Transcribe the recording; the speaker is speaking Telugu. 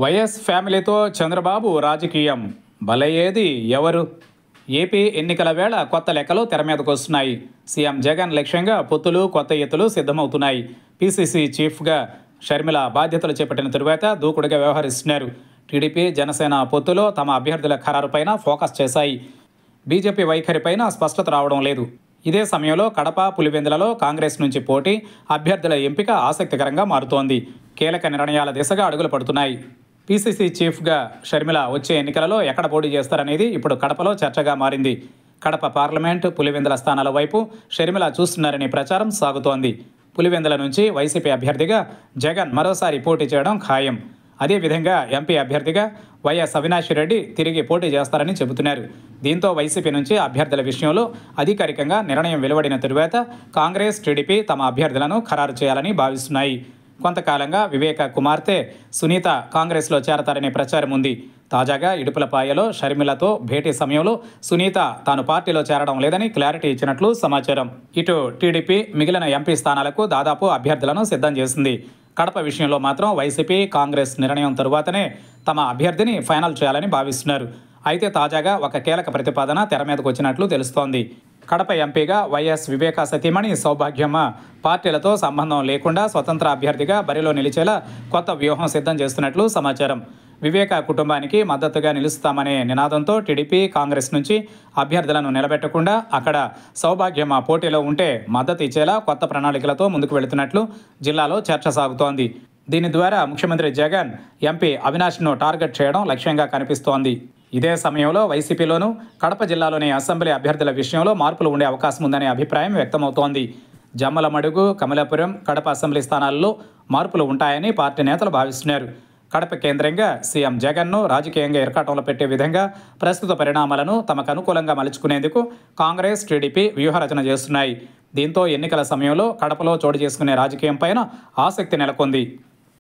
వైఎస్ ఫ్యామిలీతో చంద్రబాబు రాజకీయం బలయ్యేది ఎవరు ఏపీ ఎన్నికల వేళ కొత్త లెక్కలు తెర మీదకు వస్తున్నాయి సీఎం జగన్ లక్ష్యంగా పొత్తులు కొత్త ఎత్తులు సిద్ధమవుతున్నాయి పీసీసీ చీఫ్గా షర్మిల బాధ్యతలు చేపట్టిన తరువాత దూకుడుగా వ్యవహరిస్తున్నారు టీడీపీ జనసేన పొత్తులో తమ అభ్యర్థుల ఖరారుపైన ఫోకస్ చేశాయి బీజేపీ వైఖరిపైన స్పష్టత రావడం లేదు ఇదే సమయంలో కడప పులివెందులలో కాంగ్రెస్ నుంచి పోటీ అభ్యర్థుల ఎంపిక ఆసక్తికరంగా మారుతోంది కీలక నిర్ణయాల దిశగా అడుగులు పడుతున్నాయి పీసీసీ చీఫ్గా షర్మిల వచ్చే ఎన్నికలలో ఎక్కడ పోటీ చేస్తారనేది ఇప్పుడు కడపలో చర్చగా మారింది కడప పార్లమెంట్ పులివెందుల స్థానాల వైపు షర్మిల చూస్తున్నారనే ప్రచారం సాగుతోంది పులివెందుల నుంచి వైసీపీ అభ్యర్థిగా జగన్ మరోసారి పోటీ చేయడం ఖాయం అదేవిధంగా ఎంపీ అభ్యర్థిగా వైఎస్ అవినాష్ రెడ్డి తిరిగి పోటీ చేస్తారని చెబుతున్నారు దీంతో వైసీపీ నుంచి అభ్యర్థుల విషయంలో అధికారికంగా నిర్ణయం వెలువడిన తరువాత కాంగ్రెస్ టీడీపీ తమ అభ్యర్థులను ఖరారు చేయాలని భావిస్తున్నాయి కొంతకాలంగా వివేక కుమార్తె సునీత కాంగ్రెస్లో చేరతారనే ప్రచారం ఉంది తాజాగా ఇడుపులపాయలో షర్మిలతో భేటీ సమయంలో సునీత తాను పార్టీలో చేరడం లేదని క్లారిటీ ఇచ్చినట్లు సమాచారం ఇటు టీడీపీ మిగిలిన ఎంపీ స్థానాలకు దాదాపు అభ్యర్థులను సిద్ధం చేసింది కడప విషయంలో మాత్రం వైసీపీ కాంగ్రెస్ నిర్ణయం తరువాతనే తమ అభ్యర్థిని ఫైనల్ చేయాలని భావిస్తున్నారు అయితే తాజాగా ఒక కీలక ప్రతిపాదన తెర మీదకు వచ్చినట్లు తెలుస్తోంది కడప ఎంపీగా వైఎస్ వివేక సతీమణి సౌభాగ్యమ్మ పార్టీలతో సంబంధం లేకుండా స్వతంత్ర అభ్యర్థిగా బరిలో నిలిచేలా కొత్త వ్యూహం సిద్ధం చేస్తున్నట్లు సమాచారం వివేక కుటుంబానికి మద్దతుగా నిలుస్తామనే నినాదంతో టీడీపీ కాంగ్రెస్ నుంచి అభ్యర్థులను నిలబెట్టకుండా అక్కడ సౌభాగ్యమ్మ పోటీలో ఉంటే మద్దతు ఇచ్చేలా కొత్త ప్రణాళికలతో ముందుకు వెళుతున్నట్లు జిల్లాలో చర్చ సాగుతోంది దీని ద్వారా ముఖ్యమంత్రి జగన్ ఎంపీ అవినాష్ను టార్గెట్ చేయడం లక్ష్యంగా కనిపిస్తోంది ఇదే సమయంలో వైసీపీలోనూ కడప జిల్లాలోని అసెంబ్లీ అభ్యర్థుల విషయంలో మార్పులు ఉండే అవకాశం ఉందనే అభిప్రాయం వ్యక్తమవుతోంది జమ్మలమడుగు కమలాపురం కడప అసెంబ్లీ స్థానాల్లో మార్పులు ఉంటాయని పార్టీ నేతలు భావిస్తున్నారు కడప కేంద్రంగా సీఎం జగన్ను రాజకీయంగా ఇరకాటంలో పెట్టే విధంగా ప్రస్తుత పరిణామాలను తమకు అనుకూలంగా మలుచుకునేందుకు కాంగ్రెస్ టీడీపీ వ్యూహరచన చేస్తున్నాయి దీంతో ఎన్నికల సమయంలో కడపలో చోటు చేసుకునే రాజకీయం పైన ఆసక్తి నెలకొంది